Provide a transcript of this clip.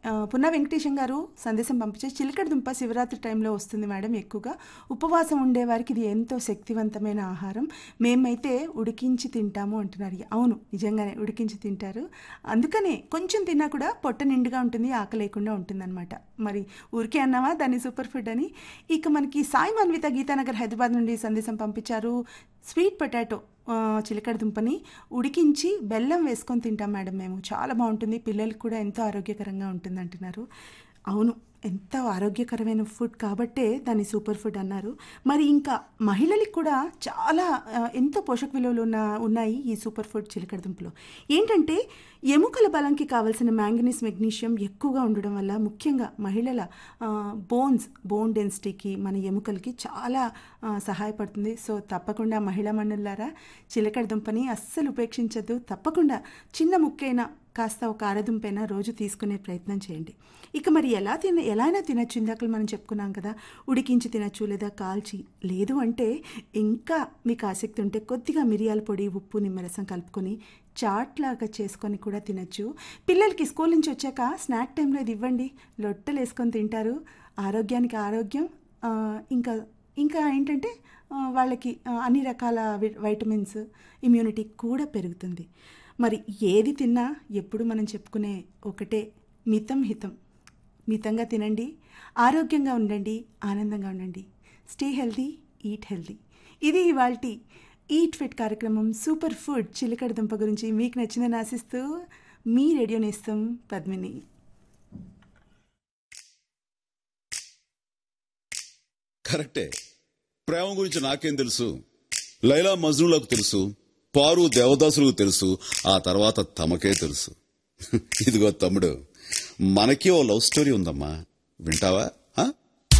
ఆ, పున్నా వెంకటేశం గారు సందేశం పంపించారు చిలకడ దుంప శివరాత్రి టైంలో వస్తుంది మేడం ఎక్కువగా ఉపవాసం ఉండే వారికి ఇది ఎంతో శక్తివంతమైన ఆహారం మేమైతే ఉడికించి తింటాము అంటున్నారు అవును నిజంగానే ఉడికించి తింటారు అందుకనే కొంచెం తిన్నా కూడా పొట్ట నిండుగా ఉంటుంది ఆకలి లేకుండా ఉంటుందన్నమాట మరి ఊరికే అన్నావా దాన్ని సూపర్ ఫుడ్ అని ఇక మనకి సాయి మన్విత గీతానగర్ హైదరాబాద్ నుండి సందేశం పంపించారు స్వీట్ పొటాటో ఆ, చిలకడ దుంపని ఉడికించి బెల్లం వేసుకొని తింటాం మేడం మేము చాలా బాగుంటుంది పిల్లలకి కూడా ఎంతో ఆరోగ్యకరంగా ఉంటుంది అంటున్నారు అవును ఎంతో ఆరోగ్యకరమైన ఫుడ్ కాబట్టే దాన్ని సూపర్ ఫుడ్ అన్నారు మరి ఇంకా మహిళలకు కూడా చాలా ఆ, ఎంతో పోషక విలువలు ఉన్న ఉన్నాయి ఈ సూపర్ ఫుడ్ చిలకడ దుంపలో ఏంటంటే ఎముకల బలంకి కావాల్సిన మ్యాంగనీస్ మెగ్నీషియం ఎక్కువగా ఉండడం వల్ల ముఖ్యంగా మహిళల బోన్స్ బోన్ డెన్సిటీకి మన ఎముకలకి చాలా ఆ, సహాయపడుతుంది సో తప్పకుండా మహిళా మనులారా చిలకడ దుంపని అస్సలు ఉపేక్షించద్దు తప్పకుండా చిన్న ముక్కైనా కాస్త ఒక అరదుంపైనా రోజు తీసుకునే ప్రయత్నం చేయండి ఇక మరి ఎలా తిన ఎలా అయినా తినచ్చు ఇందాక మనం చెప్పుకున్నాం కదా ఉడికించి తినచ్చు లేదా కాల్చి లేదు అంటే ఇంకా మీకు ఆసక్తి ఉంటే కొద్దిగా మిరియాల పొడి ఉప్పు నిమ్మరసం కలుపుకొని చాట్ లాగా చేసుకొని కూడా తినచ్చు పిల్లలకి స్కూల్ నుంచి వచ్చాక స్నాక్ టైంలో ఇది ఇవ్వండి లొట్టలు వేసుకొని తింటారు ఆరోగ్యానికి ఆరోగ్యం ఆ, ఇంకా ఇంకా ఏంటంటే ఆ, వాళ్ళకి ఆ, అన్ని రకాల వి- వైటమిన్స్ ఇమ్యూనిటీ కూడా పెరుగుతుంది మరి ఏది తిన్నా ఎప్పుడు మనం చెప్పుకునే ఒకటే మితం హితం మితంగా తినండి ఆరోగ్యంగా ఉండండి ఆనందంగా ఉండండి స్టే హెల్దీ ఈట్ హెల్దీ ఇది ఇవాళ ఈట్ ఫిట్ కార్యక్రమం సూపర్ ఫుడ్ చిలకడ దుంప గురించి మీకు నచ్చిందని ఆశిస్తూ మీ రేడియో నేస్తం పద్మిని కరెక్టే ప్రేమ గురించి నాకేం తెలుసు లైలా మజ్నులకు తెలుసు పారు దేవదాసులకు తెలుసు ఆ తర్వాత తమకే తెలుసు ఇదిగో తమ్ముడు మనకి ఓ లవ్ స్టోరీ ఉందమ్మా వింటావా